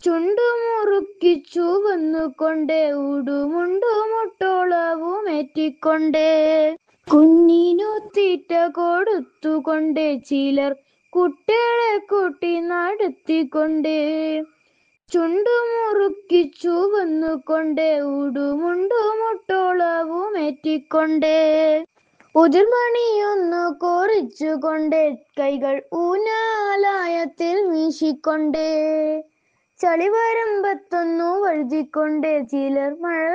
ചുണ്ടുമുറുക്കി ചുവന്നുകൊണ്ട് ഉടുമുണ്ടു മുട്ടോളവും ഏറ്റിക്കൊണ്ട് കുഞ്ഞിനു തീറ്റ കൊടുത്തുകൊണ്ട് ചിലർ കുട്ടികളെ കൂട്ടി നടത്തിക്കൊണ്ട് ചുണ്ടുമുറുക്കി ചുവന്നുകൊണ്ട് ഉടുമുണ്ടു മുട്ടോളവും ഏറ്റിക്കൊണ്ട് ഉതിർമണിയൊന്നു കോറിച്ചുകൊണ്ട് കൈകൾ ഊനാലായത്തിൽ വീശിക്കൊണ്ട് ചളിവരമ്പത്തൊന്നു വഴുതിക്കൊണ്ട് ചിലർ മഴ